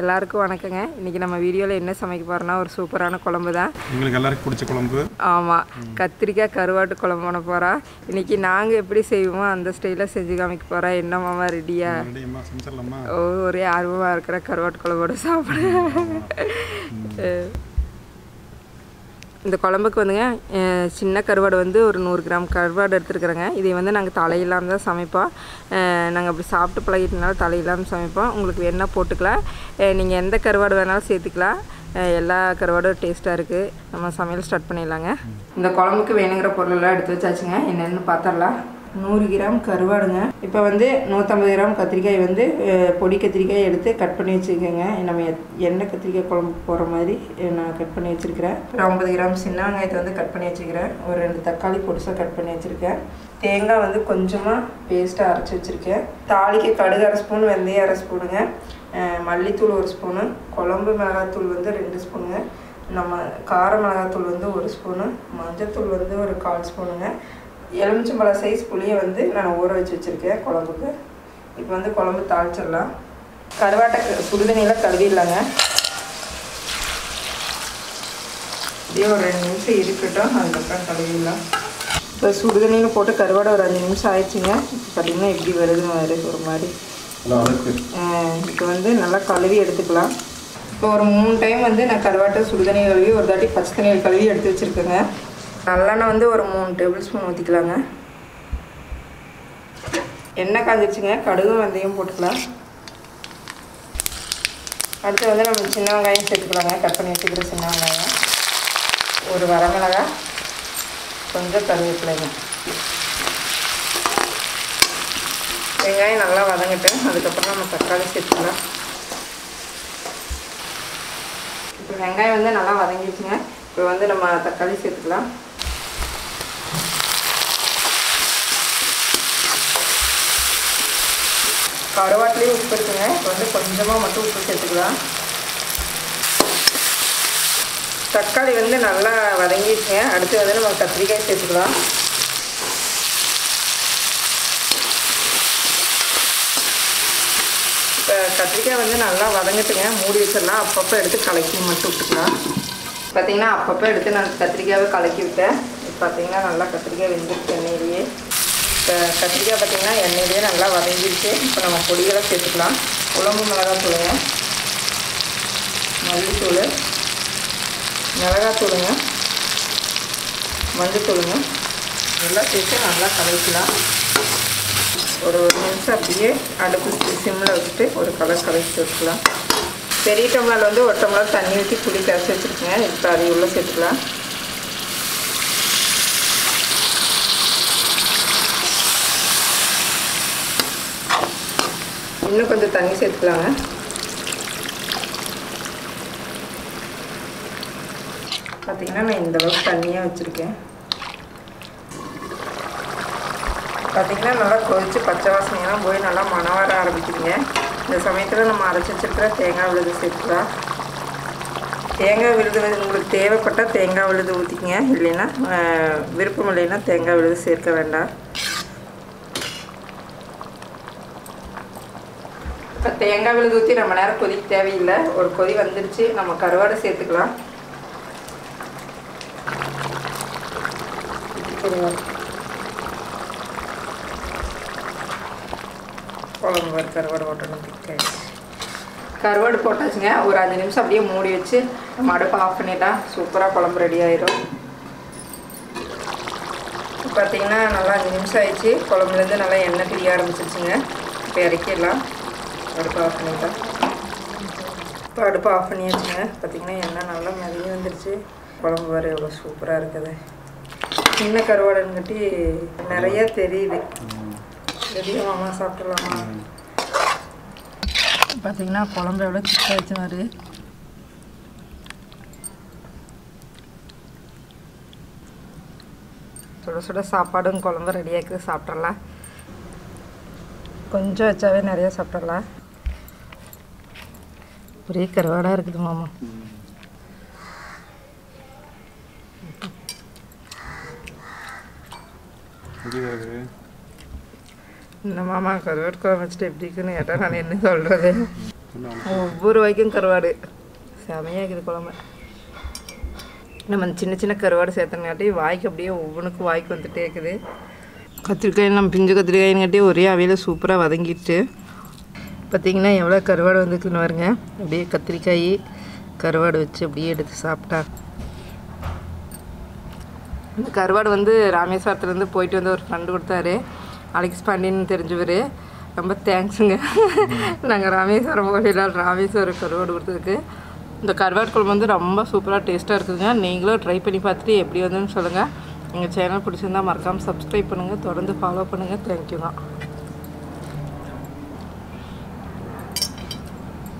எல்லாருக்கும் வணக்கங்க இன்றைக்கி நம்ம வீடியோவில் என்ன சமைக்க போகிறோன்னா ஒரு சூப்பரான குழம்பு தான் எங்களுக்கு எல்லாருக்கும் பிடிச்ச குழம்பு ஆமாம் கத்திரிக்காய் கருவாட்டு குழம்பு பண்ண போகிறா இன்றைக்கி நாங்கள் எப்படி செய்வோமோ அந்த ஸ்டைலில் செஞ்சு காமிக்க போகிறோம் என்ன மாமா ரெடியா ரெடியம்மா செஞ்சிடலாமா ஒரே ஆர்வமாக இருக்கிற கருவாட்டு குழம்போட சாப்பிட இந்த குழம்புக்கு வந்துங்க அஹ், சின்ன கருவாடு வந்து ஒரு நூறு கிராம் கருவாடு எடுத்துருக்குறேங்க இதை வந்து நாங்கள் தலையில்லாமல் தான் சமைப்போம் நாங்கள் அப்படி சாப்பிட்டு பழகிட்டனால தலையில்லாமல் சமைப்போம் உங்களுக்கு வேணா போட்டுக்கலாம் நீங்கள் எந்த கருவாடு வேணாலும் சேர்த்துக்கலாம் அஹ், எல்லா கருவாடும் டேஸ்ட்டாக இருக்குது நம்ம சமையல் ஸ்டார்ட் பண்ணிடலாங்க இந்த குழம்புக்கு வேணுங்கிற பொருளெல்லாம் எடுத்து வச்சாச்சுங்க என்னென்னு பார்த்துடலாம் நூறு கிராம் கருவாடுங்க இப்போ வந்து நூற்றம்பது கிராம் கத்திரிக்காய் வந்து அஹ், பொடி கத்திரிக்காய் எடுத்து கட் பண்ணி வச்சுக்கோங்க நம்ம எத்- எண்ணெய் கத்திரிக்காய் குழம்பு போகிற மாதிரி அஹ், நான் கட் பண்ணி வச்சுருக்கிறேன் ஒரு ஐம்பது கிராம் சின்ன வெங்காயத்தை வந்து கட் பண்ணி வச்சுக்கிறேன் ஒரு ரெண்டு தக்காளி பொடிசாக கட் பண்ணி வச்சுருக்கேன் தேங்காய் வந்து கொஞ்சமாக பேஸ்ட்டாக அரைச்சி வச்சுருக்கேன் தாளிக்கு கடுகு அரை ஸ்பூன் வெந்தயம் அரை ஸ்பூனுங்க அஹ், மல்லித்தூள் ஒரு ஸ்பூனு குழம்பு மிளகாத்தூள் வந்து ரெண்டு ஸ்பூனுங்க நம்ம கார மிளகாத்தூள் வந்து ஒரு ஸ்பூனு மஞ்சத்தூள் வந்து ஒரு கால் ஸ்பூனுங்க எலுமிச்சம்பழம் சைஸ் புளியை வந்து நான் ஊற வச்சு வச்சுருக்கேன் குழம்புக்கு இப்போ வந்து குழம்பு தாளிச்சிடலாம் கருவாட்டை க- சுடுதண்ணியில் கழுவிடலாங்க இதே ஒரு ரெண்டு நிமிஷம் இருக்கட்டும் அதுக்கப்புறம் கழுவிடலாம் இப்போ சுடுதண்ணியில் போட்டு கருவாடை ஒரு அஞ்சு நிமிஷம் ஆயிடுச்சுங்க இப்போ பார்த்தீங்கன்னா எப்படி வருதுன்னு வருது ஒரு மாதிரி அதுக்கு ஆஹ் இப்போ வந்து நல்லா கழுவி எடுத்துக்கலாம் இப்போ ஒரு மூணு டைம் வந்து நான் கருவாட்டை சுடுதண்ணி கழுவி ஒரு தாட்டி பச்சை தண்ணியில் கழுவி எடுத்து வச்சுருக்கேங்க நல்லெண்ணெய் வந்து ஒரு மூணு டேபிள் ஸ்பூன் ஊற்றிக்கலாங்க எண்ணெய் காஞ்சிருச்சுங்க கடுகும் வெந்தயம் போட்டுக்கலாம் அடுத்து வந்து நம்ம சின்ன வெங்காயம் சேர்த்துக்கலாங்க கட் பண்ணி வச்சுக்கிற சின்ன வெங்காயம் ஒரு வரமிளகாய் கொஞ்சம் கருவேப்பிலைங்க வெங்காயம் நல்லா வதங்கட்டு அதுக்கப்புறம் நம்ம தக்காளி சேர்த்துக்கலாம் இப்போ வெங்காயம் வந்து நல்லா வதங்கிடுச்சுங்க இப்போ வந்து நம்ம தக்காளி சேர்த்துக்கலாம் கருவாட்டிலையும் உப்பு இருக்குங்க இப்போ வந்து கொஞ்சமாக மட்டும் உப்பு சேர்த்துக்கலாம் தக்காளி வந்து நல்லா வதங்கிடுச்சுங்க அடுத்து வந்து நம்ம கத்திரிக்காய் சேர்த்துக்கலாம் இப்போ கத்திரிக்காய் வந்து நல்லா வதங்கட்டுங்க மூடி வச்சிடலாம் அப்பப்போ எடுத்து கலக்கி மட்டும் விட்டுக்கலாம் பார்த்தீங்கன்னா அப்பப்போ எடுத்து நான் கத்திரிக்காயை கலக்கி விட்டேன் இப்போ பார்த்தீங்கன்னா நல்லா கத்திரிக்காய் வெந்துருச்சு எண்ணெயிலேயே இப்போ கத்திரிக்காய் பார்த்தீங்கன்னா எண்ணெயிலேயே நல்லா வதங்கிடுச்சு இப்போ நம்ம பொடிகளை சேர்த்துக்கலாம் குழம்பு மிளகாய் தூளுங்க மல்லித்தூள் மிளகாத்தூளுங்க மஞ்சத்தூளுங்க எல்லாம் சேர்த்து நல்லா கலக்கலாம் ஒரு ஒரு நிமிஷம் அப்படியே அடுப்பு சிம்மில் வச்சுட்டு ஒரு கலர் கலக்கி வச்சுக்கலாம் பெரிய டம்ளர் வந்து ஒரு டம்ளர் தண்ணி ஊற்றி புளி கரைச்சி வச்சுருக்கேங்க இப்போ அதை உள்ளே சேர்த்துக்கலாம் இன்னும் கொஞ்சம் தண்ணி சேர்த்துக்கலாங்க பார்த்தீங்கன்னா நான் இந்த அளவுக்கு தண்ணியாக வச்சுருக்கேன் பார்த்தீங்கன்னா நல்லா கொதிச்சு பச்சை வாசனையெல்லாம் போய் நல்லா மணம் வர ஆரம்பிக்குதுங்க இந்த சமயத்தில் நம்ம அரைச்சி வச்சிருக்கிற தேங்காய் விழுது சேர்த்துக்கலாம் தேங்காய் விழுது வந்து உங்களுக்கு தேவைப்பட்டால் தேங்காய் விழுது ஊற்றிக்கங்க இல்லைன்னா ஆஹ், விருப்பம் இல்லைன்னா தேங்காய் விழுது சேர்க்க வேண்டாம் இப்போ தேங்காய் விழுது ஊற்றி ரொம்ப நேரம் கொதிக்க தேவையில்லை ஒரு கொதி வந்துருச்சு நம்ம கருவாடை சேர்த்துக்கலாம் கருவாடு குழம்பு வர கருவாடு போட்டணும் திக்காய் கருவாடு போட்டாச்சுங்க ஒரு அஞ்சு நிமிஷம் அப்படியே மூடி வச்சு நம்ம அடுப்பை ஆஃப் பண்ணிடலாம் சூப்பராக குழம்பு ரெடி ஆயிரும் பார்த்தீங்கன்னா நல்லா அஞ்சு நிமிஷம் ஆயிடுச்சு குழம்புலேருந்து நல்லா எண்ணெய் பிரிய ஆரம்பிச்சிருச்சுங்க இப்போ இறக்கிடலாம் அடுப்பை ஆஃப் பண்ணிடலாம் இப்போ அடுப்பை ஆஃப் பண்ணியாச்சுங்க பார்த்தீங்கன்னா எண்ணெய் நல்லா நிறைய வந்துருச்சு குழம்பு வர எவ்வளோ சூப்பராக இருக்குது சின்ன கருவாடுங்கட்டி நிறைய தெரியுது ரெடியாக மாமா சாப்பிட்றலாமா பார்த்தீங்கன்னா குழம்பு எவ்வளோ சிக்கா வச்சு வருது சுட சுட சாப்பாடும் குழம்பு ரெடியாக்குது சாப்பிட்றலாம் கொஞ்சம் வச்சாவே நிறைய சாப்பிட்றலாம் ஒரே கருவாடாக இருக்குது மாமா முடியாது இந்த மாமா கருவாட்டு குழம்பு வச்சுட்டு எப்படி இருக்குன்னு கேட்டால் நான் என்ன சொல்கிறது ஒவ்வொரு வாய்க்கும் கருவாடு செமையாக இருக்குது குழம்பு நம்ம அந்த சின்ன சின்ன கருவாடு சேர்த்தங்காட்டி வாய்க்கு அப்படியே ஒவ்வொன்றுக்கும் வாய்க்கு வந்துட்டே இருக்குது கத்திரிக்காய் நம்ம பிஞ்சு கத்திரிக்காயின்காட்டி ஒரே அவையில் சூப்பராக வதங்கிடுச்சு பார்த்தீங்கன்னா எவ்வளோ கருவாடு வந்துருக்குன்னு பாருங்க அப்படியே கத்திரிக்காய் கருவாடு வச்சு அப்படியே எடுத்து சாப்பிட்டா இந்த கருவாடு வந்து ராமேஸ்வரத்துலேருந்து போயிட்டு வந்து ஒரு ஃப்ரெண்டு கொடுத்தாரு அலெக்ஸ் பாண்டியன் தெரிஞ்சவர் ரொம்ப தேங்க்ஸுங்க நாங்கள் ராமேஸ்வரம் போகலாம் ராமேஸ்வரம் கருவாடு கொடுத்ததுக்கு இந்த கருவாடு குழம்பு வந்து ரொம்ப சூப்பராக டேஸ்ட்டாக இருக்குதுங்க நீங்களும் ட்ரை பண்ணி பார்த்துட்டு எப்படி வந்துன்னு சொல்லுங்கள் எங்கள் சேனல் பிடிச்சிருந்தா மறக்காமல் சப்ஸ்கிரைப் பண்ணுங்கள் தொடர்ந்து ஃபாலோ பண்ணுங்கள் தேங்க்யூங்க